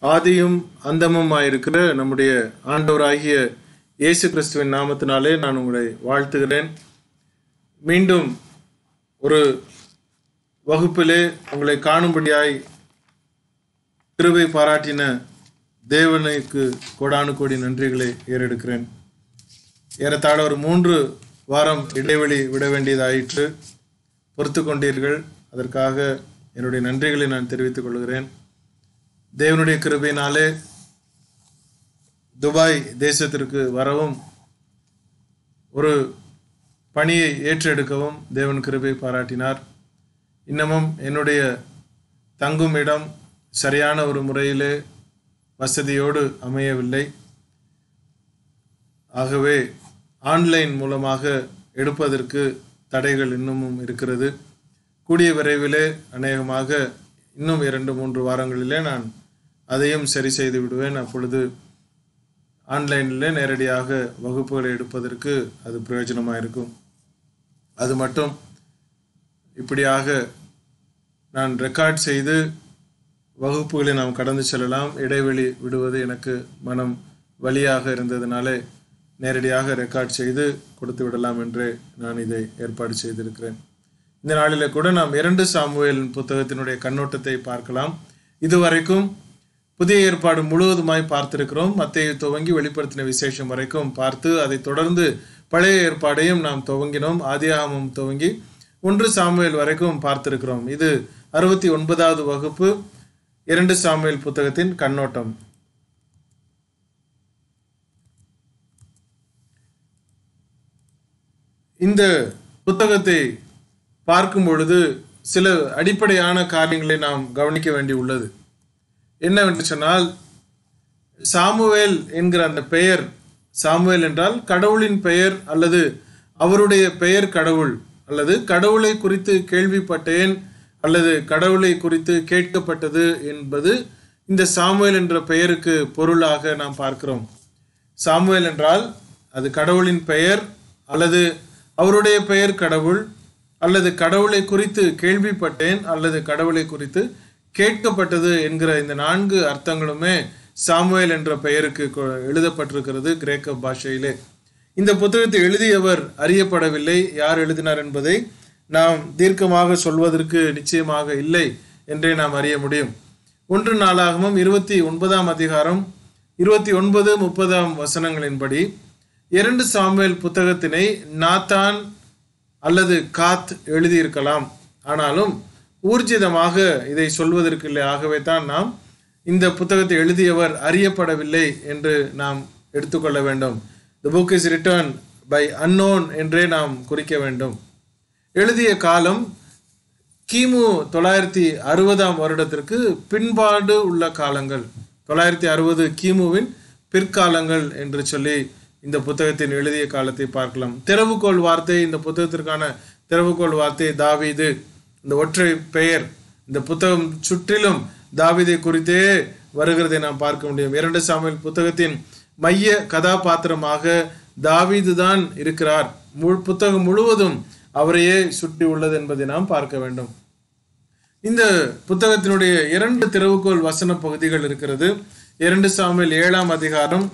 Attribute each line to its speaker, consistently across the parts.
Speaker 1: ஆதியும் அந்தமுமாயிருக்கிற நம்முடைய ஆண்டவராகிய இயேசு கிறிஸ்துவின் நாமத்தினாலே நான் உங்களை வாழ்த்துகிறேன் மீண்டும் ஒரு வகுப்பிலே உங்களை காணும்படியாய் கிருபை பாராட்டின தேவனுக்கு கோடானு கோடி நன்றிகளை ஏறெடுக்கிறேன் ஏறத்தாழ ஒரு மூன்று வாரம் இடைவெளி விட வேண்டியதாயிற்று பொறுத்து கொண்டீர்கள் அதற்காக என்னுடைய நன்றிகளை நான் தெரிவித்துக் கொள்கிறேன் தேவனுடைய கிருபையினாலே துபாய் தேசத்திற்கு வரவும் ஒரு பணியை ஏற்றெடுக்கவும் தேவன் கிருபை பாராட்டினார் இன்னமும் என்னுடைய தங்கும் இடம் சரியான ஒரு முறையிலே வசதியோடு அமையவில்லை ஆகவே ஆன்லைன் மூலமாக எடுப்பதற்கு தடைகள் இன்னமும் இருக்கிறது கூடிய விரைவிலே அநேகமாக இன்னும் இரண்டு மூன்று வாரங்களிலே நான் அதையும் சரி செய்து விடுவேன் அப்பொழுது ஆன்லைனில் நேரடியாக வகுப்புகளை எடுப்பதற்கு அது பிரயோஜனமாக இருக்கும் அது மட்டும் இப்படியாக நான் ரெக்கார்ட் செய்து வகுப்புகளை நாம் கடந்து செல்லலாம் இடைவெளி விடுவது எனக்கு மனம் வழியாக இருந்ததுனாலே நேரடியாக ரெக்கார்ட் செய்து கொடுத்து விடலாம் என்று நான் இதை ஏற்பாடு செய்திருக்கிறேன் இந்த நாளிலே கூட நாம் இரண்டு சாமுவேல் புத்தகத்தினுடைய கண்ணோட்டத்தை பார்க்கலாம் இதுவரைக்கும் புதிய ஏற்பாடு முழுவதுமாய் பார்த்திருக்கிறோம் மத்திய துவங்கி வெளிப்படுத்தின விசேஷம் வரைக்கும் பார்த்து அதை தொடர்ந்து பழைய ஏற்பாடையும் நாம் துவங்கினோம் ஆதியாகமம் துவங்கி ஒன்று சாமுவேல் வரைக்கும் பார்த்திருக்கிறோம் இது அறுபத்தி ஒன்பதாவது வகுப்பு இரண்டு சாமுவேல் புத்தகத்தின் கண்ணோட்டம் இந்த புத்தகத்தை பார்க்கும் பொழுது சில அடிப்படையான காரியங்களை நாம் கவனிக்க வேண்டி உள்ளது என்னவென்று சொன்னால் சாமுவேல் என்கிற அந்த பெயர் சாமுவேல் என்றால் கடவுளின் பெயர் அல்லது அவருடைய பெயர் கடவுள் அல்லது கடவுளை குறித்து கேள்விப்பட்டேன் அல்லது கடவுளை குறித்து கேட்கப்பட்டது என்பது இந்த சாமுவேல் என்ற பெயருக்கு பொருளாக நாம் பார்க்கிறோம் சாமுவேல் என்றால் அது கடவுளின் பெயர் அல்லது அவருடைய பெயர் கடவுள் அல்லது கடவுளை குறித்து கேள்விப்பட்டேன் அல்லது கடவுளை குறித்து கேட்கப்பட்டது என்கிற இந்த நான்கு அர்த்தங்களுமே சாமுவேல் என்ற பெயருக்கு எழுதப்பட்டிருக்கிறது கிரேக்க பாஷையிலே இந்த புத்தகத்தை எழுதியவர் அறியப்படவில்லை யார் எழுதினார் என்பதை நாம் தீர்க்கமாக சொல்வதற்கு நிச்சயமாக இல்லை என்றே நாம் அறிய முடியும் ஒன்று நாளாகமும் இருபத்தி ஒன்பதாம் அதிகாரம் இருபத்தி ஒன்பது முப்பதாம் வசனங்களின்படி இரண்டு சாமுவேல் புத்தகத்தினை நாத்தான் அல்லது காத் எழுதியிருக்கலாம் ஆனாலும் ஊர்ஜிதமாக இதை சொல்வதற்கு இல்லை ஆகவே தான் நாம் இந்த புத்தகத்தை எழுதியவர் அறியப்படவில்லை என்று நாம் எடுத்துக்கொள்ள வேண்டும் the book is return by unknown என்றே நாம் குறிக்க வேண்டும் எழுதிய காலம் கிமு தொள்ளாயிரத்தி அறுபதாம் வருடத்திற்கு பின்பாடு உள்ள காலங்கள் தொள்ளாயிரத்தி அறுபது கிமுவின் பிற்காலங்கள் என்று சொல்லி இந்த புத்தகத்தின் எழுதிய காலத்தை பார்க்கலாம் திறவுகோள் வார்த்தை இந்த புத்தகத்திற்கான திறவுகோள் வார்த்தை தாவீது இந்த ஒற்றை பெயர் இந்த புத்தகம் சுற்றிலும் தாவீதை குறித்தே வருகிறதை நாம் பார்க்க முடியும் இரண்டு சாமியல் புத்தகத்தின் மைய கதாபாத்திரமாக தாவீது தான் இருக்கிறார் முழு புத்தகம் முழுவதும் அவரையே சுற்றி உள்ளது என்பதை நாம் பார்க்க வேண்டும் இந்த புத்தகத்தினுடைய இரண்டு திறவுகோள் வசன பகுதிகள் இருக்கிறது இரண்டு சாமியல் ஏழாம் அதிகாரம்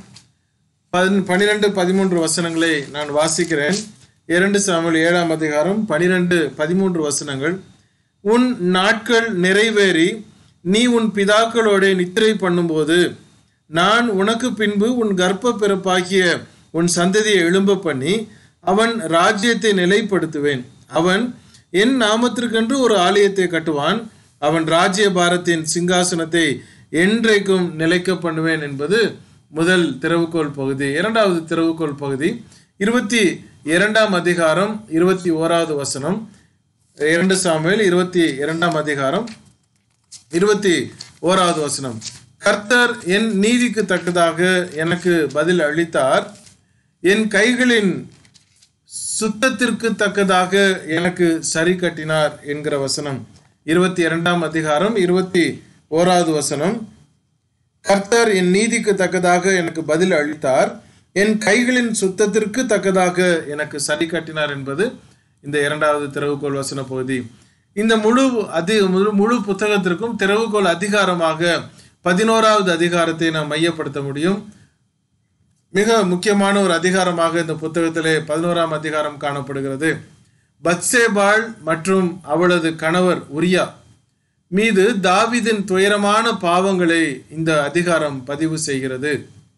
Speaker 1: பன் பனிரெண்டு பதிமூன்று வசனங்களை நான் வாசிக்கிறேன் இரண்டு சாமியல் ஏழாம் அதிகாரம் பனிரெண்டு பதிமூன்று வசனங்கள் உன் நாட்கள் நிறைவேறி நீ உன் பிதாக்களோட நித்திரை பண்ணும்போது நான் உனக்கு பின்பு உன் கர்ப்ப பிறப்பாகிய உன் சந்ததியை எழும்ப பண்ணி அவன் ராஜ்யத்தை நிலைப்படுத்துவேன் அவன் என் நாமத்திற்கென்று ஒரு ஆலயத்தை கட்டுவான் அவன் ராஜ்ய பாரத்தின் சிங்காசனத்தை என்றைக்கும் நிலைக்க பண்ணுவேன் என்பது முதல் திறவுகோள் பகுதி இரண்டாவது திறவுகோள் பகுதி இருபத்தி இரண்டாம் அதிகாரம் இருபத்தி ஓராவது வசனம் இரண்டு சாமியில் இருபத்தி இரண்டாம் அதிகாரம் இருபத்தி ஓராவது வசனம் கர்த்தர் என் நீதிக்கு தக்கதாக எனக்கு பதில் அளித்தார் என் கைகளின் சுத்தத்திற்கு தக்கதாக எனக்கு சரி கட்டினார் என்கிற வசனம் இருபத்தி இரண்டாம் அதிகாரம் இருபத்தி ஓராவது வசனம் கர்த்தர் என் நீதிக்கு தக்கதாக எனக்கு பதில் அளித்தார் என் கைகளின் சுத்தத்திற்கு தக்கதாக எனக்கு சரி கட்டினார் என்பது இந்த இரண்டாவது திறவுகோள் வசன பகுதி இந்த முழு அதி முழு முழு புத்தகத்திற்கும் திறவுகோள் அதிகாரமாக பதினோராவது அதிகாரத்தை நாம் மையப்படுத்த முடியும் மிக முக்கியமான ஒரு அதிகாரமாக இந்த புத்தகத்திலே பதினோராம் அதிகாரம் காணப்படுகிறது பத்சேபாள் மற்றும் அவளது கணவர் உரியா மீது தாவிதின் துயரமான பாவங்களை இந்த அதிகாரம் பதிவு செய்கிறது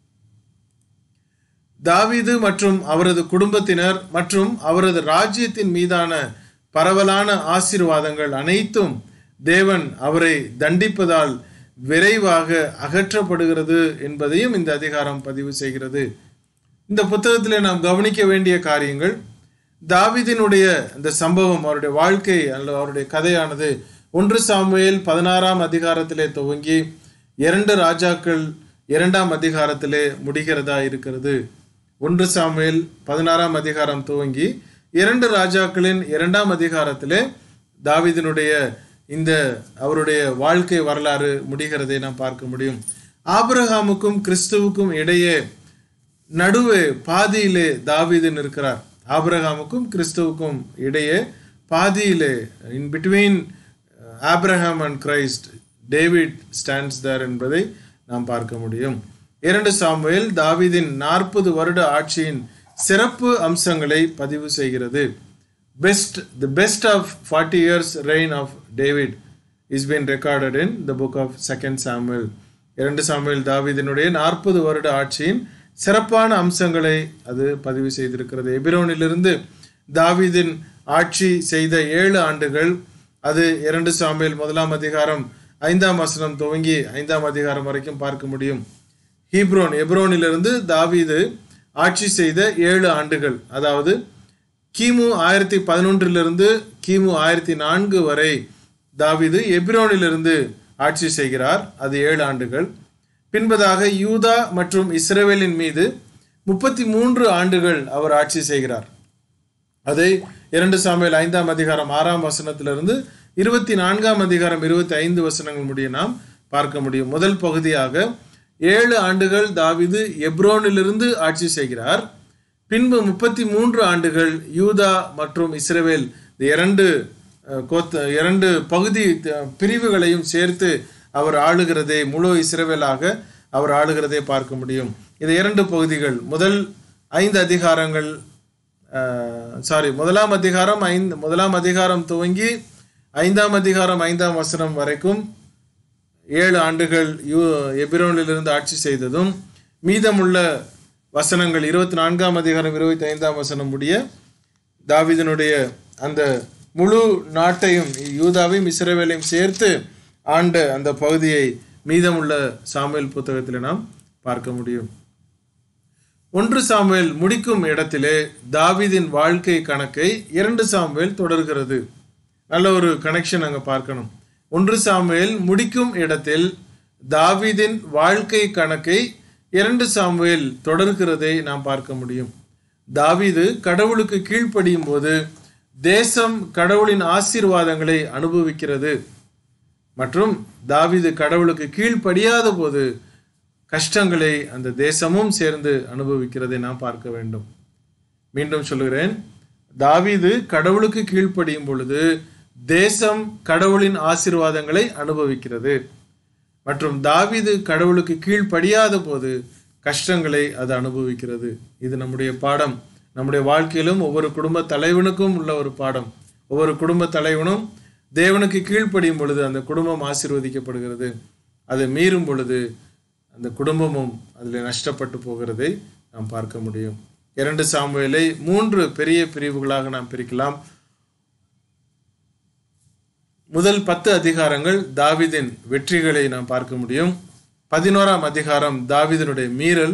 Speaker 1: தாவீது மற்றும் அவரது குடும்பத்தினர் மற்றும் அவரது ராஜ்யத்தின் மீதான பரவலான ஆசீர்வாதங்கள் அனைத்தும் தேவன் அவரை தண்டிப்பதால் விரைவாக அகற்றப்படுகிறது என்பதையும் இந்த அதிகாரம் பதிவு செய்கிறது இந்த புத்தகத்தில் நாம் கவனிக்க வேண்டிய காரியங்கள் தாவிதினுடைய இந்த சம்பவம் அவருடைய வாழ்க்கை அல்லது அவருடைய கதையானது ஒன்று சாமுவேல் பதினாறாம் அதிகாரத்திலே துவங்கி இரண்டு ராஜாக்கள் இரண்டாம் அதிகாரத்திலே முடிகிறதா இருக்கிறது ஒன்று சாமுவேல் பதினாறாம் அதிகாரம் துவங்கி இரண்டு ராஜாக்களின் இரண்டாம் அதிகாரத்திலே தாவிதினுடைய இந்த அவருடைய வாழ்க்கை வரலாறு முடிகிறதை நாம் பார்க்க முடியும் ஆபிரகாமுக்கும் கிறிஸ்துவுக்கும் இடையே நடுவே பாதியிலே தாவீது நிற்கிறார் ஆபிரகாமுக்கும் கிறிஸ்துவுக்கும் இடையே பாதியிலே in between Abraham and Christ David stands there என்பதை நாம் பார்க்க முடியும் இரண்டு சாமுவேல் தாவீதின் நாற்பது வருட ஆட்சியின் சிறப்பு அம்சங்களை பதிவு செய்கிறது best the best of forty years reign of David is been recorded in the book of second Samuel இரண்டு சாமுவேல் தாவீதினுடைய நாற்பது வருட ஆட்சியின் சிறப்பான அம்சங்களை அது பதிவு செய்திருக்கிறது எபிரோனிலிருந்து தாவீதின் ஆட்சி செய்த ஏழு ஆண்டுகள் அது இரண்டு சாமுவேல் முதலாம் அதிகாரம் ஐந்தாம் வசனம் துவங்கி ஐந்தாம் அதிகாரம் வரைக்கும் பார்க்க முடியும் ஹீப்ரோன் எப்ரோனிலிருந்து தாவீது ஆட்சி செய்த ஏழு ஆண்டுகள் அதாவது கிமு ஆயிரத்தி பதினொன்றிலிருந்து கிமு ஆயிரத்தி நான்கு வரை தாவீது எப்ரோனிலிருந்து ஆட்சி செய்கிறார் அது ஏழு ஆண்டுகள் பின்பதாக யூதா மற்றும் இஸ்ரேவேலின் மீது முப்பத்தி மூன்று ஆண்டுகள் அவர் ஆட்சி செய்கிறார் அதை இரண்டு சாமியல் ஐந்தாம் அதிகாரம் ஆறாம் வசனத்திலிருந்து இருபத்தி நான்காம் அதிகாரம் இருபத்தி ஐந்து வசனங்கள் முடிய நாம் பார்க்க முடியும் முதல் பகுதியாக ஏழு ஆண்டுகள் தாவிது எப்ரோனிலிருந்து ஆட்சி செய்கிறார் பின்பு முப்பத்தி மூன்று ஆண்டுகள் யூதா மற்றும் இஸ்ரேவேல் இந்த இரண்டு கோத்த இரண்டு பகுதி பிரிவுகளையும் சேர்த்து அவர் ஆளுகிறதை முழு இஸ்ரேவேலாக அவர் ஆளுகிறதை பார்க்க முடியும் இது இரண்டு பகுதிகள் முதல் ஐந்து அதிகாரங்கள் சாரி முதலாம் அதிகாரம் ஐந்து முதலாம் அதிகாரம் துவங்கி ஐந்தாம் அதிகாரம் ஐந்தாம் வசனம் வரைக்கும் ஏழு ஆண்டுகள் யூ எபிரோனிலிருந்து ஆட்சி செய்ததும் மீதமுள்ள வசனங்கள் இருபத்தி நான்காம் அதிகாரம் இருபத்தி ஐந்தாம் வசனம் முடிய தாவிதனுடைய அந்த முழு நாட்டையும் யூதாவையும் இஸ்ரேவேலையும் சேர்த்து ஆண்ட அந்த பகுதியை மீதமுள்ள சாமுவேல் புத்தகத்தில் நாம் பார்க்க முடியும் ஒன்று சாமுவேல் முடிக்கும் இடத்திலே தாவிதின் வாழ்க்கை கணக்கை இரண்டு சாமுவேல் தொடர்கிறது நல்ல ஒரு கனெக்ஷன் அங்கே பார்க்கணும் ஒன்று சாமுவேல் முடிக்கும் இடத்தில் தாவிதின் வாழ்க்கை கணக்கை இரண்டு சாமுவேல் தொடர்கிறதை நாம் பார்க்க முடியும் தாவிது கடவுளுக்கு கீழ்ப்படியும் போது தேசம் கடவுளின் ஆசீர்வாதங்களை அனுபவிக்கிறது மற்றும் தாவிது கடவுளுக்கு கீழ்ப்படியாத போது கஷ்டங்களை அந்த தேசமும் சேர்ந்து அனுபவிக்கிறதை நாம் பார்க்க வேண்டும் மீண்டும் சொல்லுகிறேன் தாவிது கடவுளுக்கு கீழ்ப்படியும் பொழுது தேசம் கடவுளின் ஆசீர்வாதங்களை அனுபவிக்கிறது மற்றும் தாவிது கடவுளுக்கு கீழ்ப்படியாத போது கஷ்டங்களை அது அனுபவிக்கிறது இது நம்முடைய பாடம் நம்முடைய வாழ்க்கையிலும் ஒவ்வொரு குடும்ப தலைவனுக்கும் உள்ள ஒரு பாடம் ஒவ்வொரு குடும்ப தலைவனும் தேவனுக்கு கீழ்ப்படியும் பொழுது அந்த குடும்பம் ஆசீர்வதிக்கப்படுகிறது அதை மீறும் பொழுது அந்த குடும்பமும் அதில் நஷ்டப்பட்டு போகிறதை நாம் பார்க்க முடியும் இரண்டு சாமுவேலை மூன்று பெரிய பிரிவுகளாக நாம் பிரிக்கலாம் முதல் பத்து அதிகாரங்கள் தாவிதின் வெற்றிகளை நாம் பார்க்க முடியும் பதினோராம் அதிகாரம் தாவிதனுடைய மீறல்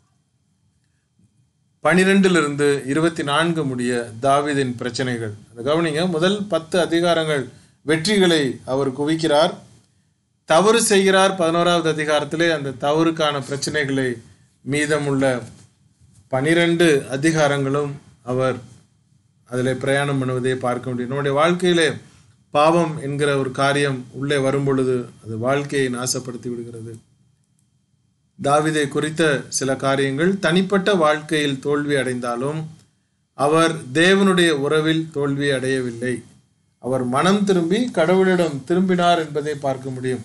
Speaker 1: பனிரெண்டிலிருந்து இருபத்தி நான்கு முடிய தாவிதின் பிரச்சனைகள் அந்த கவனிங்க முதல் பத்து அதிகாரங்கள் வெற்றிகளை அவர் குவிக்கிறார் தவறு செய்கிறார் பதினோராவது அதிகாரத்திலே அந்த தவறுக்கான பிரச்சனைகளை மீதமுள்ள பனிரெண்டு அதிகாரங்களும் அவர் அதில் பிரயாணம் பண்ணுவதை பார்க்க முடியும் நம்முடைய வாழ்க்கையிலே பாவம் என்கிற ஒரு காரியம் உள்ளே வரும் பொழுது அது வாழ்க்கையை நாசப்படுத்தி விடுகிறது தாவிதை குறித்த சில காரியங்கள் தனிப்பட்ட வாழ்க்கையில் தோல்வி அடைந்தாலும் அவர் தேவனுடைய உறவில் தோல்வி அடையவில்லை அவர் மனம் திரும்பி கடவுளிடம் திரும்பினார் என்பதை பார்க்க முடியும்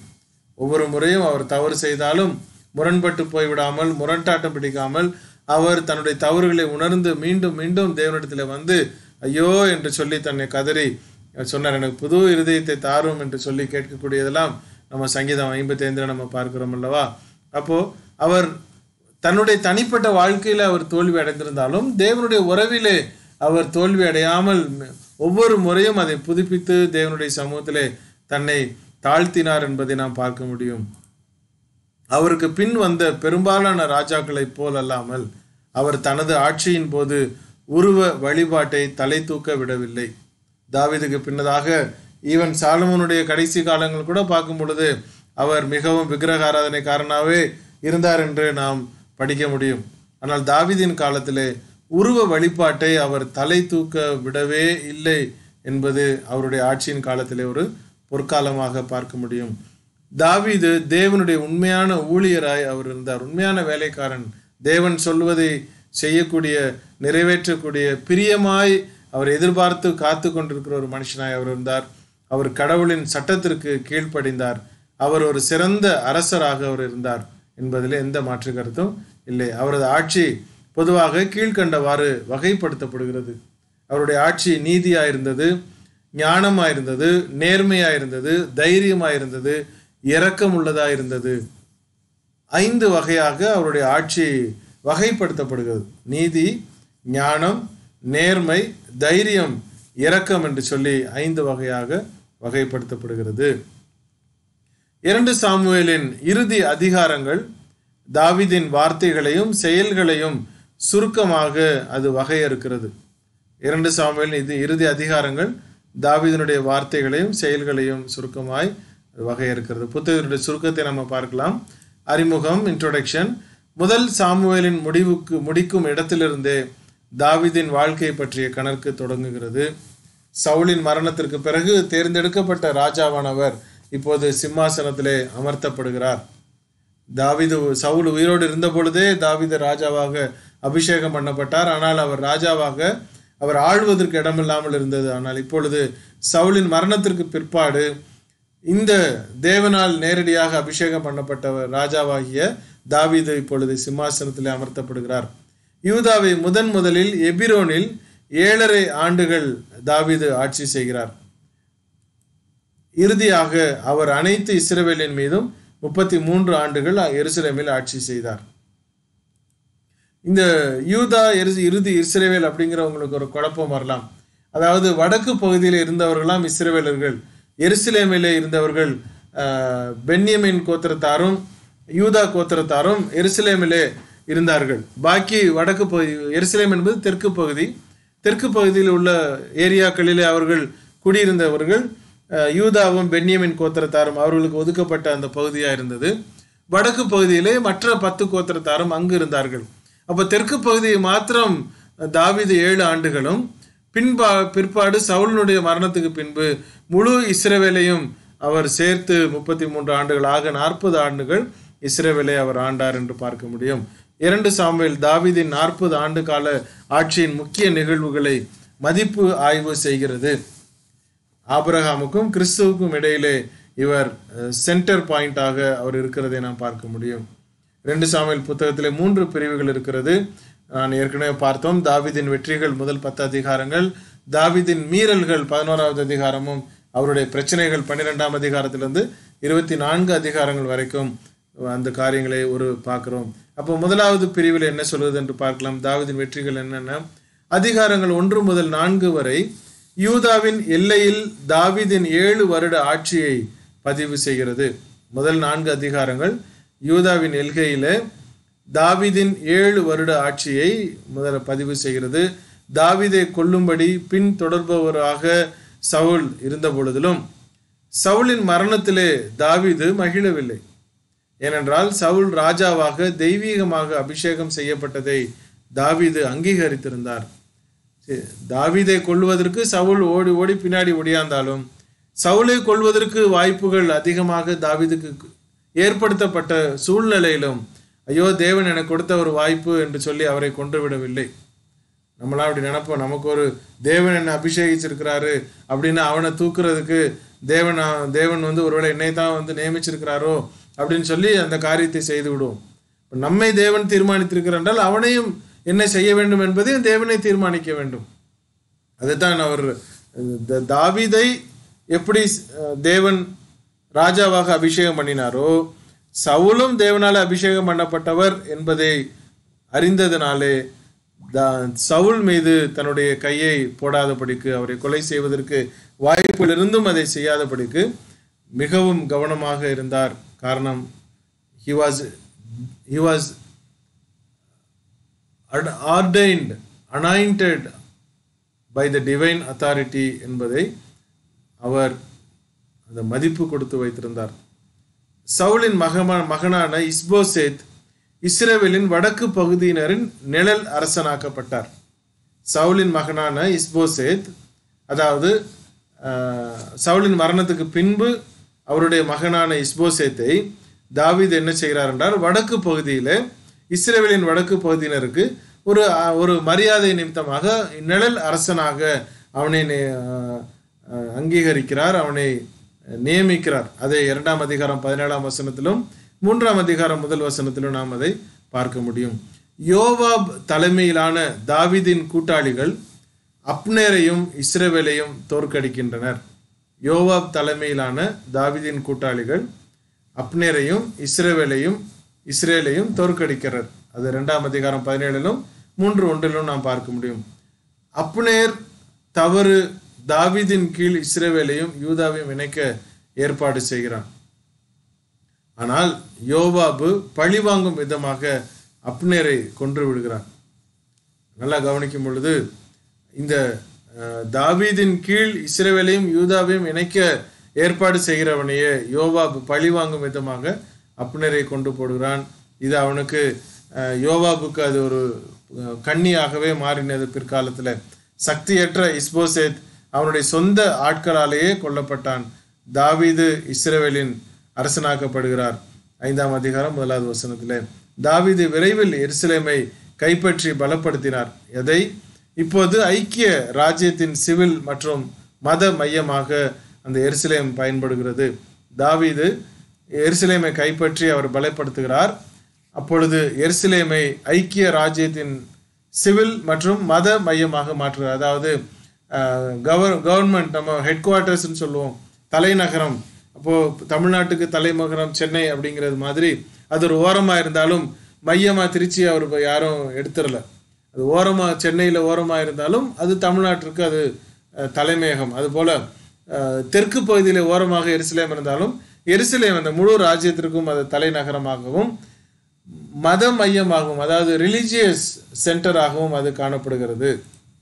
Speaker 1: ஒவ்வொரு முறையும் அவர் தவறு செய்தாலும் முரண்பட்டு போய்விடாமல் முரண்டாட்டம் பிடிக்காமல் அவர் தன்னுடைய தவறுகளை உணர்ந்து மீண்டும் மீண்டும் தேவனிடத்தில் வந்து ஐயோ என்று சொல்லி தன்னை கதறி சொன்னார் எனக்கு புது இருதயத்தை தாரும் என்று சொல்லி கேட்கக்கூடியதெல்லாம் நம்ம சங்கீதம் ஐம்பத்தி ஐந்தில் நம்ம பார்க்கிறோம் அல்லவா அப்போ அவர் தன்னுடைய தனிப்பட்ட வாழ்க்கையில் அவர் தோல்வி அடைந்திருந்தாலும் தேவனுடைய உறவிலே அவர் தோல்வி அடையாமல் ஒவ்வொரு முறையும் அதை புதுப்பித்து தேவனுடைய சமூகத்திலே தன்னை தாழ்த்தினார் என்பதை நாம் பார்க்க முடியும் அவருக்கு பின் வந்த பெரும்பாலான ராஜாக்களைப் போல் அல்லாமல் அவர் தனது ஆட்சியின் போது உருவ வழிபாட்டை தலை தூக்க விடவில்லை தாவீதுக்கு பின்னதாக ஈவன் சாலமோனுடைய கடைசி காலங்கள் கூட பார்க்கும் பொழுது அவர் மிகவும் விக்கிரக ஆராதனைக்காரனாகவே இருந்தார் என்று நாம் படிக்க முடியும் ஆனால் தாவீதின் காலத்திலே உருவ வழிபாட்டை அவர் தலை தூக்க விடவே இல்லை என்பது அவருடைய ஆட்சியின் காலத்திலே ஒரு பொற்காலமாக பார்க்க முடியும் தாவீது தேவனுடைய உண்மையான ஊழியராய் அவர் இருந்தார் உண்மையான வேலைக்காரன் தேவன் சொல்வதை செய்யக்கூடிய நிறைவேற்றக்கூடிய பிரியமாய் அவர் எதிர்பார்த்து காத்து கொண்டிருக்கிற ஒரு மனுஷனாய் அவர் இருந்தார் அவர் கடவுளின் சட்டத்திற்கு கீழ்ப்படிந்தார் அவர் ஒரு சிறந்த அரசராக அவர் இருந்தார் என்பதில் எந்த மாற்று கருத்தும் இல்லை அவரது ஆட்சி பொதுவாக கீழ்கண்டவாறு வகைப்படுத்தப்படுகிறது அவருடைய ஆட்சி நீதியாயிருந்தது ஞானமாயிருந்தது நேர்மையாயிருந்தது தைரியமாயிருந்தது இரக்கம் உள்ளதாயிருந்தது ஐந்து வகையாக அவருடைய ஆட்சி வகைப்படுத்தப்படுகிறது நீதி ஞானம் நேர்மை தைரியம் இரக்கம் என்று சொல்லி ஐந்து வகையாக வகைப்படுத்தப்படுகிறது இரண்டு சாமுவேலின் இறுதி அதிகாரங்கள் தாவிதின் வார்த்தைகளையும் செயல்களையும் சுருக்கமாக அது வகையறுக்கிறது இரண்டு சாமுவேலின் இது இறுதி அதிகாரங்கள் தாவிதனுடைய வார்த்தைகளையும் செயல்களையும் சுருக்கமாய் வகையறுக்கிறது புத்தகத்தினுடைய சுருக்கத்தை நம்ம பார்க்கலாம் அறிமுகம் இன்ட்ரோடக்ஷன் முதல் சாமுவேலின் முடிவுக்கு முடிக்கும் இடத்திலிருந்தே தாவிதின் வாழ்க்கை பற்றிய கணக்கு தொடங்குகிறது சவுலின் மரணத்திற்கு பிறகு தேர்ந்தெடுக்கப்பட்ட ராஜாவானவர் இப்போது சிம்மாசனத்திலே அமர்த்தப்படுகிறார் தாவிது சவுல் உயிரோடு இருந்த பொழுதே தாவித ராஜாவாக அபிஷேகம் பண்ணப்பட்டார் ஆனால் அவர் ராஜாவாக அவர் ஆழ்வதற்கு இடமில்லாமல் இருந்தது ஆனால் இப்பொழுது சவுலின் மரணத்திற்கு பிற்பாடு இந்த தேவனால் நேரடியாக அபிஷேகம் பண்ணப்பட்டவர் ராஜாவாகிய தாவீது இப்பொழுது சிம்மாசனத்தில் அமர்த்தப்படுகிறார் யூதாவை முதன் முதலில் எபிரோனில் ஏழரை ஆண்டுகள் தாவீது ஆட்சி செய்கிறார் இறுதியாக அவர் அனைத்து இஸ்ரவேலின் மீதும் முப்பத்தி மூன்று ஆண்டுகள் எருசலேமில் ஆட்சி செய்தார் இந்த யூதா எரு இறுதி இஸ்ரேவேல் அப்படிங்கிறவங்களுக்கு ஒரு குழப்பம் வரலாம் அதாவது வடக்கு பகுதியில் இருந்தவர்களாம் இஸ்ரேவேலர்கள் எருசலேமிலே இருந்தவர்கள் பென்யமின் கோத்திரத்தாரும் யூதா கோத்திரத்தாரும் எருசலேமிலே இருந்தார்கள் பாக்கி வடக்கு பகுதி எருசலேம் என்பது தெற்கு பகுதி தெற்கு பகுதியில் உள்ள ஏரியாக்களிலே அவர்கள் குடியிருந்தவர்கள் யூதாவும் பென்யமின் கோத்திரத்தாரும் அவர்களுக்கு ஒதுக்கப்பட்ட அந்த பகுதியாக இருந்தது வடக்கு பகுதியிலே மற்ற பத்து கோத்திரத்தாரும் அங்கு இருந்தார்கள் அப்போ தெற்கு பகுதியை மாத்திரம் தாவிது ஏழு ஆண்டுகளும் பின்பா பிற்பாடு சவுலனுடைய மரணத்துக்கு பின்பு முழு இஸ்ரவேலையும் அவர் சேர்த்து முப்பத்தி மூன்று ஆண்டுகள் ஆக நாற்பது ஆண்டுகள் இஸ்ரவேலை அவர் ஆண்டார் என்று பார்க்க முடியும் இரண்டு சாமுவேல் தாவிதின் நாற்பது ஆண்டு கால ஆட்சியின் முக்கிய நிகழ்வுகளை மதிப்பு ஆய்வு செய்கிறது ஆபிரகாமுக்கும் கிறிஸ்துவுக்கும் இடையிலே இவர் சென்டர் பாயிண்டாக அவர் இருக்கிறதை நாம் பார்க்க முடியும் ரெண்டு சாமியல் புத்தகத்திலே மூன்று பிரிவுகள் இருக்கிறது நான் ஏற்கனவே பார்த்தோம் தாவிதின் வெற்றிகள் முதல் பத்து அதிகாரங்கள் தாவிதின் மீறல்கள் பதினோராவது அதிகாரமும் அவருடைய பிரச்சனைகள் பன்னிரெண்டாம் அதிகாரத்திலிருந்து இருபத்தி நான்கு அதிகாரங்கள் வரைக்கும் அந்த காரியங்களை ஒரு பார்க்கிறோம் அப்போ முதலாவது பிரிவில் என்ன சொல்வது என்று பார்க்கலாம் தாவிதின் வெற்றிகள் என்னென்ன அதிகாரங்கள் ஒன்று முதல் நான்கு வரை யூதாவின் எல்லையில் தாவிதின் ஏழு வருட ஆட்சியை பதிவு செய்கிறது முதல் நான்கு அதிகாரங்கள் யூதாவின் எல்கையில தாவிதின் ஏழு வருட ஆட்சியை முதல்ல பதிவு செய்கிறது தாவிதை கொல்லும்படி பின் தொடர்பவராக சவுல் இருந்த பொழுதிலும் சவுலின் மரணத்திலே தாவிது மகிழவில்லை ஏனென்றால் சவுல் ராஜாவாக தெய்வீகமாக அபிஷேகம் செய்யப்பட்டதை தாவிது அங்கீகரித்திருந்தார் தாவிதை கொள்வதற்கு சவுல் ஓடி ஓடி பின்னாடி ஒடியாந்தாலும் சவுலை கொள்வதற்கு வாய்ப்புகள் அதிகமாக தாவிதுக்கு ஏற்படுத்தப்பட்ட சூழ்நிலையிலும் ஐயோ தேவன் எனக்கு கொடுத்த ஒரு வாய்ப்பு என்று சொல்லி அவரை கொன்று விடவில்லை நம்மளாம் அப்படி நினைப்போம் நமக்கு ஒரு தேவன் என்ன அபிஷேகிச்சிருக்கிறாரு அப்படின்னு அவனை தூக்குறதுக்கு தேவன் தேவன் வந்து ஒருவேளை என்னை தான் வந்து நியமிச்சிருக்கிறாரோ அப்படின்னு சொல்லி அந்த காரியத்தை செய்து விடுவோம் இப்ப நம்மை தேவன் தீர்மானித்திருக்கிறார் என்றால் அவனையும் என்ன செய்ய வேண்டும் என்பதையும் தேவனை தீர்மானிக்க வேண்டும் அதுதான் அவர் த- தாவீதை எப்படி அஹ், தேவன் ராஜாவாக அபிஷேகம் பண்ணினாரோ சவுலும் தேவனால அபிஷேகம் பண்ணப்பட்டவர் என்பதை அறிந்ததினாலே தா- சவுல் மீது தன்னுடைய கையை போடாதபடிக்கு அவரை கொலை செய்வதற்கு வாய்ப்புகள் இருந்தும் அதை செய்யாதபடிக்கு மிகவும் கவனமாக இருந்தார் காரணம் he was he was ad- ordained anointed by the divine authority என்பதை அவர் அந்த மதிப்பு கொடுத்து வைத்திருந்தார் சவுலின் மகமா மகனான இஸ்போசேத் இஸ்ரேவேலின் வடக்கு பகுதியினரின் நிழல் அரசனாக்கப்பட்டார் சவுலின் மகனான இஸ்போசேத் அதாவது ஆஹ், சவுலின் மரணத்துக்கு பின்பு அவருடைய மகனான இஸ்போசேத்தை தாவீது என்ன செய்கிறார் என்றால் வடக்கு பகுதியில் இஸ்ரேவேலின் வடக்கு பகுதியினருக்கு ஒரு ஆஹ், ஒரு மரியாதை நிமித்தமாக நிழல் அரசனாக அவனை நி- ஆஹ், ஆஹ், அங்கீகரிக்கிறார் அவனை நியமிக்கிறார் அதை இரண்டாம் அதிகாரம் பதினேழாம் வசனத்திலும் மூன்றாம் அதிகாரம் முதல் வசனத்திலும் நாம் அதை பார்க்க முடியும் யோவாப் தலைமையிலான தாவீதின் கூட்டாளிகள் அப்னேரையும் இஸ்ரவேலையும் தோற்கடிக்கின்றனர் யோவாப் தலைமையிலான தாவீதின் கூட்டாளிகள் அப்னேரையும் இஸ்ரவேலையும் இஸ்ரேலையும் தோற்கடிக்கிறார் அது இரண்டாம் அதிகாரம் பதினேழிலும் மூன்று ஒன்றிலும் நாம் பார்க்க முடியும் அப்னேர் தவறு தாவீதின் கீழ் இஸ்ரவேலையும் யூதாவையும் இணைக்க ஏற்பாடு செய்கிறான் ஆனால் யோவாபு பழிவாங்கும் விதமாக அப்னேரை கொன்று விடுகிறான் நல்லா கவனிக்கும் பொழுது இந்த அஹ், தாவீதின் கீழ் இஸ்ரவேலையும் யூதாவையும் இணைக்க ஏற்பாடு செய்கிறவனையே யோவாபு பழிவாங்கும் விதமாக அப்னேரை கொண்டு போடுகிறான் இது அவனுக்கு அஹ், யோவாபுக்கு அது ஒரு அஹ், கண்ணியாகவே மாறினது பிற்காலத்தில் சக்தியற்ற இஸ்போசேத் அவனுடைய சொந்த ஆட்களாலேயே கொல்லப்பட்டான் தாவீது இஸ்ரவேலின் அரசனாக்கப்படுகிறார் ஐந்தாம் அதிகாரம் முதலாவது வசனத்தில் தாவீது விரைவில் எருசலேமை கைப்பற்றி பலப்படுத்தினார் எதை இப்போது ஐக்கிய ராஜ்யத்தின் சிவில் மற்றும் மத மையமாக அந்த எருசலேம் பயன்படுகிறது தாவீது எருசலேமை கைப்பற்றி அவர் பலப்படுத்துகிறார் அப்பொழுது எருசலேமை ஐக்கிய ராஜ்யத்தின் சிவில் மற்றும் மத மையமாக மாற்றுகிறார் அதாவது கவர் கவர்மெண்ட் நம்ம ஹெட் குவார்ட்டர்ஸ்னு சொல்லுவோம் தலைநகரம் அப்போது தமிழ்நாட்டுக்கு தலைநகரம் சென்னை அப்படிங்கிறது மாதிரி அது ஒரு ஓரமாக இருந்தாலும் மையமாக திருச்சி அவர் இப்ப யாரும் எடுத்துடல அது ஓரமாக சென்னையில் ஓரமாக இருந்தாலும் அது தமிழ்நாட்டிற்கு அது அஹ், தலைமையகம் அதுபோல் அஹ், தெற்கு பகுதியில் ஓரமாக எருசலேம் இருந்தாலும் எருசலேம் அந்த முழு ராஜ்யத்திற்கும் அது தலைநகரமாகவும் மத மையமாகவும் அதாவது ரிலிஜியஸ் சென்டராகவும் அது காணப்படுகிறது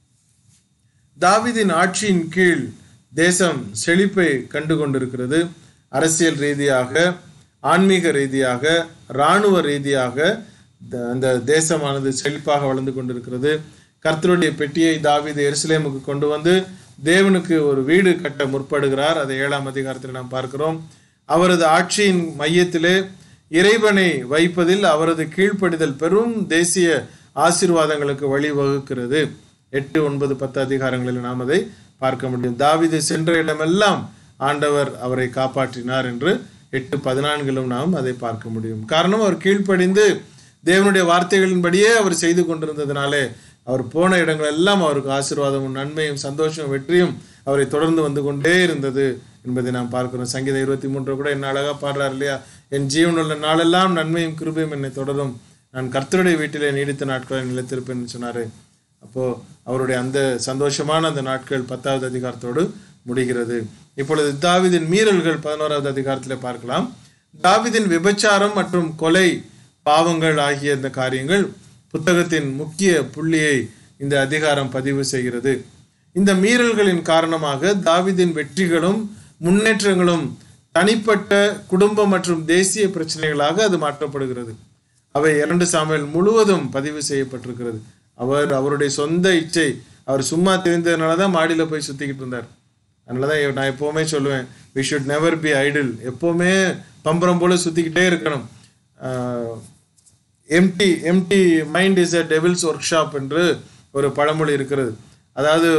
Speaker 1: தாவீதின் ஆட்சியின் கீழ் தேசம் செழிப்பை கண்டு கொண்டிருக்கிறது அரசியல் ரீதியாக ஆன்மீக ரீதியாக இராணுவ ரீதியாக த- அந்த தேசமானது செழிப்பாக வளர்ந்து கொண்டிருக்கிறது கர்த்தருடைய பெட்டியை தாவீது எருசலேமுக்கு கொண்டு வந்து தேவனுக்கு ஒரு வீடு கட்ட முற்படுகிறார் அதை ஏழாம் அதிகாரத்தில் நாம் பார்க்கிறோம் அவரது ஆட்சியின் மையத்திலே இறைவனை வைப்பதில் அவரது கீழ்ப்படிதல் பெரும் தேசிய ஆசீர்வாதங்களுக்கு வழிவகுக்கிறது எட்டு ஒன்பது பத்து அதிகாரங்களில் நாம் அதை பார்க்க முடியும் தாவீது சென்ற இடமெல்லாம் ஆண்டவர் அவரை காப்பாற்றினார் என்று எட்டு பதினான்கிலும் நாம் அதை பார்க்க முடியும் காரணம் அவர் கீழ்ப்படிந்து தேவனுடைய வார்த்தைகளின்படியே அவர் செய்து கொண்டிருந்ததினாலே அவர் போன இடங்கள் எல்லாம் அவருக்கு ஆசீர்வாதமும் நன்மையும் சந்தோஷமும் வெற்றியும் அவரை தொடர்ந்து வந்து கொண்டே இருந்தது என்பதை நாம் பார்க்கிறோம் சங்கீதம் இருபத்தி மூன்று கூட என்ன அழகா பாடுறார் இல்லையா என் ஜீவனுள்ள நாளெல்லாம் நன்மையும் கிருபையும் என்னை தொடரும் நான் கர்த்தருடைய வீட்டிலே நீடித்த நாட்களை நிலைத்திருப்பேன் சொன்னாரு அப்போ அவருடைய அந்த சந்தோஷமான அந்த நாட்கள் பத்தாவது அதிகாரத்தோடு முடிகிறது இப்பொழுது தாவீதின் மீறல்கள் பதினோராவது அதிகாரத்தில் பார்க்கலாம் தாவீதின் விபச்சாரம் மற்றும் கொலை பாவங்கள் ஆகிய இந்த காரியங்கள் புத்தகத்தின் முக்கிய புள்ளியை இந்த அதிகாரம் பதிவு செய்கிறது இந்த மீறல்களின் காரணமாக தாவீதின் வெற்றிகளும் முன்னேற்றங்களும் தனிப்பட்ட குடும்ப மற்றும் தேசிய பிரச்சனைகளாக அது மாற்றப்படுகிறது அவை இரண்டு சாமுவேல் முழுவதும் பதிவு செய்யப்பட்டிருக்கிறது அவர் அவருடைய சொந்த இச்சை அவர் சும்மா தெரிந்ததுனால தான் மாடியில் போய் சுற்றிக்கிட்டு இருந்தார் அதனால தான் நான் எப்போவுமே சொல்லுவேன் we should never be idle எப்போவுமே பம்பரம் போல சுற்றிக்கிட்டே இருக்கணும் empty empty mind is a devil's workshop என்று ஒரு பழமொழி இருக்கிறது அதாவது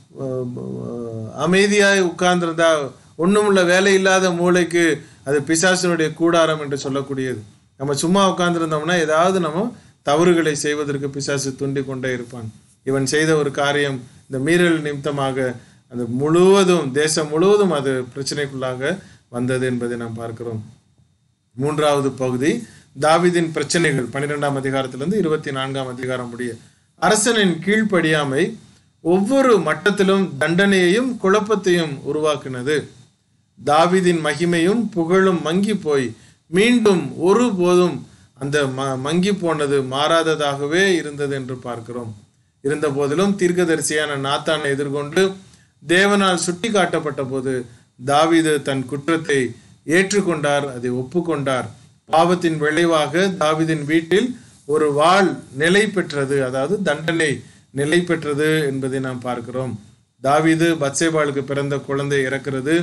Speaker 1: அஹ், அமைதியாய் உட்கார்ந்திருந்தா ஒண்ணுமுள்ள வேலை இல்லாத மூளைக்கு அது பிசாசினுடைய கூடாரம் என்று சொல்லக்கூடியது நம்ம சும்மா உட்கார்ந்திருந்தோம்னா ஏதாவது நம்ம தவறுகளை செய்வதற்கு பிசாசு துண்டி கொண்டே இருப்பான் இவன் செய்த ஒரு காரியம் இந்த மீறல் நிமித்தமாக அந்த முழுவதும் தேசம் முழுவதும் அது பிரச்சனைக்குள்ளாக வந்தது என்பதை நாம் பார்க்கிறோம் மூன்றாவது பகுதி தாவீதின் பிரச்சனைகள் பன்னிரெண்டாம் அதிகாரத்திலிருந்து இருபத்தி நான்காம் அதிகாரம் முடிய அரசனின் கீழ்ப்படியாமை ஒவ்வொரு மட்டத்திலும் தண்டனையையும் குழப்பத்தையும் உருவாக்கினது தாவீதின் மகிமையும் புகழும் மங்கி போய் மீண்டும் ஒருபோதும் அந்த ம மங்கி போனது மாறாததாகவே இருந்தது என்று பார்க்கிறோம் இருந்த போதிலும் தீர்க்கதரிசியான நாத்தானை எதிர்கொண்டு தேவனால் சுட்டி காட்டப்பட்ட போது தாவீது தன் குற்றத்தை ஏற்றுக்கொண்டார் அதை ஒப்புக்கொண்டார் பாவத்தின் விளைவாக தாவீதின் வீட்டில் ஒரு வாழ் நிலை பெற்றது அதாவது தண்டனை நிலை பெற்றது என்பதை நாம் பார்க்கிறோம் தாவீது பத்சேபாளுக்கு பிறந்த குழந்தை இறக்கிறது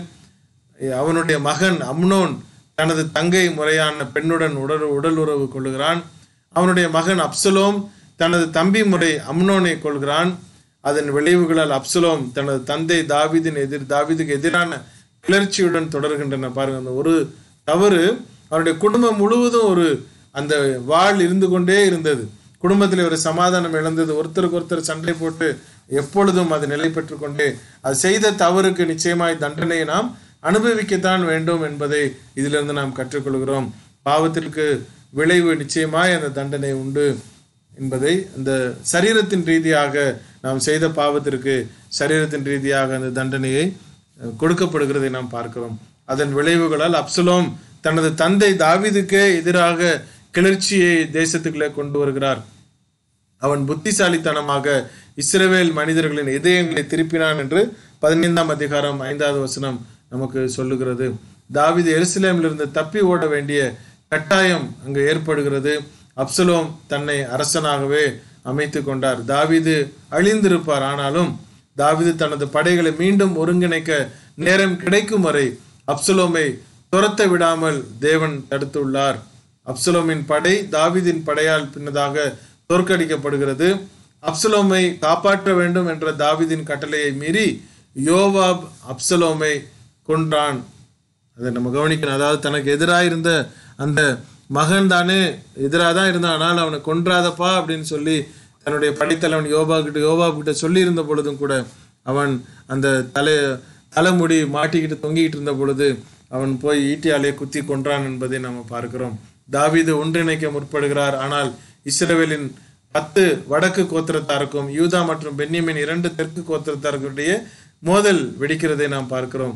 Speaker 1: அவனுடைய மகன் அம்னோன் தனது தங்கை முறையான பெண்ணுடன் உடல் உடல் உறவு கொள்கிறான் அவனுடைய மகன் அப்சலோம் தனது தம்பி முறை அம்னோனை கொள்கிறான் அதன் விளைவுகளால் அப்சலோம் தனது தந்தை தாவீதின் எதிர் தாவீதுக்கு எதிரான கிளர்ச்சியுடன் தொடர்கின்றன பாருங்க அந்த ஒரு தவறு அவருடைய குடும்பம் முழுவதும் ஒரு அந்த வாழ் இருந்து கொண்டே இருந்தது குடும்பத்தில் ஒரு சமாதானம் இழந்தது ஒருத்தருக்கு ஒருத்தர் சண்டை போட்டு எப்பொழுதும் அது நிலை பெற்று கொண்டே அது செய்த தவறுக்கு நிச்சயமாய் தண்டனையை நாம் அனுபவிக்கத்தான் வேண்டும் என்பதை இதிலிருந்து நாம் கற்றுக்கொள்கிறோம் பாவத்திற்கு விளைவு நிச்சயமாய் அந்த தண்டனை உண்டு என்பதை அந்த சரீரத்தின் ரீதியாக நாம் செய்த பாவத்திற்கு சரீரத்தின் ரீதியாக அந்த தண்டனையை அஹ், கொடுக்கப்படுகிறதை நாம் பார்க்கிறோம் அதன் விளைவுகளால் அப்சலோம் தனது தந்தை தாவீதுக்கே எதிராக கிளர்ச்சியை தேசத்துக்குள்ளே கொண்டு வருகிறார் அவன் புத்திசாலித்தனமாக இஸ்ரவேல் மனிதர்களின் இதயங்களை திருப்பினான் என்று பதினைந்தாம் அதிகாரம் ஐந்தாவது வசனம் நமக்கு சொல்லுகிறது தாவீது எருசலேமிலிருந்து தப்பி ஓட வேண்டிய கட்டாயம் அங்கு ஏற்படுகிறது அப்சலோம் தன்னை அரசனாகவே அமைத்து கொண்டார் தாவீது அழிந்திருப்பார் ஆனாலும் தாவீது தனது படைகளை மீண்டும் ஒருங்கிணைக்க நேரம் கிடைக்கும் வரை அப்சலோமை துரத்த விடாமல் தேவன் தடுத்துள்ளார் அப்சலோமின் படை தாவீதின் படையால் பின்னதாக தோற்கடிக்கப்படுகிறது அப்சலோமை காப்பாற்ற வேண்டும் என்ற தாவீதின் கட்டளையை மீறி யோவாப் அப்சலோமை கொன்றான் அதை நம்ம கவனிக்கணும் அதாவது தனக்கு எதிராக இருந்த அந்த மகன் தானே எதிராக தான் இருந்தான் ஆனால் அவனை கொன்றாதப்பா அப்படின்னு சொல்லி தன்னுடைய படைத்தலைவன் யோபா கிட்ட யோபா கிட்ட சொல்லி இருந்த பொழுதும் கூட அவன் அந்த தலை தலைமுடி மாட்டிக்கிட்டு தொங்கிக்கிட்டு இருந்த பொழுது அவன் போய் ஈட்டியாலே குத்தி கொன்றான் என்பதை நாம் பார்க்கிறோம் தாவீது ஒன்றிணைக்க முற்படுகிறார் ஆனால் இஸ்ரவேலின் பத்து வடக்கு கோத்திரத்தாருக்கும் யூதா மற்றும் பென்னியமின் இரண்டு தெற்கு கோத்திரத்தாருக்குடைய மோதல் வெடிக்கிறதை நாம் பார்க்கிறோம்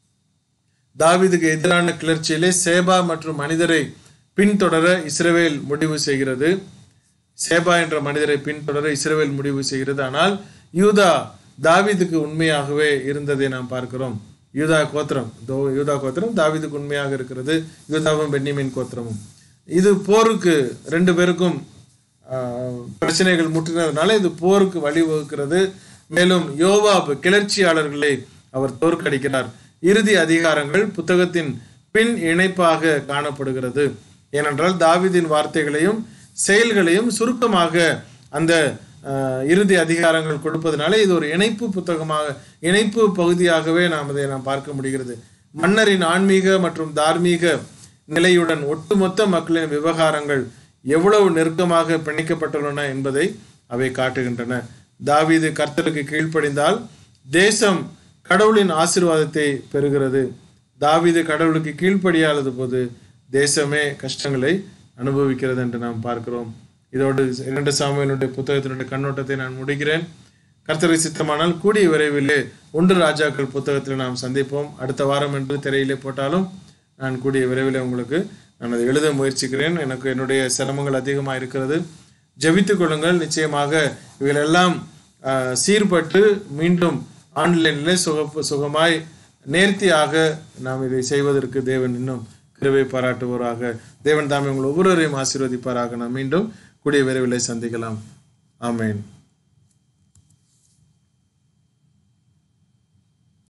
Speaker 1: தாவீதுக்கு எதிரான கிளர்ச்சியிலே சேபா மற்றும் மனிதரை பின்தொடர இஸ்ரவேல் முடிவு செய்கிறது சேபா என்ற மனிதரை பின்தொடர இஸ்ரவேல் முடிவு செய்கிறது ஆனால் யூதா தாவீதுக்கு உண்மையாகவே இருந்ததை நாம் பார்க்கிறோம் யூதா கோத்திரம் தோ- யூதா கோத்திரம் தாவீதுக்கு உண்மையாக இருக்கிறது யூதாவும் பென்னிமின் கோத்திரமும் இது போருக்கு ரெண்டு பேருக்கும் ஆஹ், பிரச்சனைகள் முற்றினதுனால இது போருக்கு வழிவகுக்கிறது மேலும் யோவாப் கிளர்ச்சியாளர்களை அவர் தோற்கடிக்கிறார் இறுதி அதிகாரங்கள் புத்தகத்தின் பின் இணைப்பாக காணப்படுகிறது ஏனென்றால் தாவீதின் வார்த்தைகளையும் செயல்களையும் சுருக்கமாக அந்த ஆஹ், இறுதி அதிகாரங்கள் கொடுப்பதனால இது ஒரு இணைப்பு புத்தகமாக இணைப்பு பகுதியாகவே நாம் இதை நாம் பார்க்க முடிகிறது மன்னரின் ஆன்மீக மற்றும் தார்மீக நிலையுடன் ஒட்டுமொத்த மக்களின் விவகாரங்கள் எவ்வளவு நெருக்கமாக பிணைக்கப்பட்டுள்ளன என்பதை அவை காட்டுகின்றன தாவீது கர்த்தருக்கு கீழ்ப்படிந்தால் தேசம் கடவுளின் ஆசீர்வாதத்தை பெறுகிறது தாவீது கடவுளுக்கு கீழ்ப்படியாதது போது தேசமே கஷ்டங்களை அனுபவிக்கிறது என்று நாம் பார்க்கிறோம் இதோடு இரண்டு சாமியினுடைய புத்தகத்தினுடைய கண்ணோட்டத்தை நான் முடிக்கிறேன் கர்த்தரை சித்தமானால் கூடிய விரைவிலே ஒன்று ராஜாக்கள் புத்தகத்தில் நாம் சந்திப்போம் அடுத்த வாரம் என்று திரையிலே போட்டாலும் நான் கூடிய விரைவில் உங்களுக்கு நான் அதை எழுத முயற்சிக்கிறேன் எனக்கு என்னுடைய சிரமங்கள் அதிகமாக இருக்கிறது ஜெபித்துக் கொள்ளுங்கள் நிச்சயமாக இவைகளெல்லாம் ஆஹ், சீர்பட்டு மீண்டும் ஆன்லைனில் சுக சுகமாய் நேர்த்தியாக நாம் இதை செய்வதற்கு தேவன் இன்னும் கிருபை பாராட்டுவோராக தேவன் தாமே உங்கள் ஒவ்வொருவரையும் ஆசீர்வதிப்பாராக நாம் மீண்டும் கூடிய விரைவில் சந்திக்கலாம் ஆமென்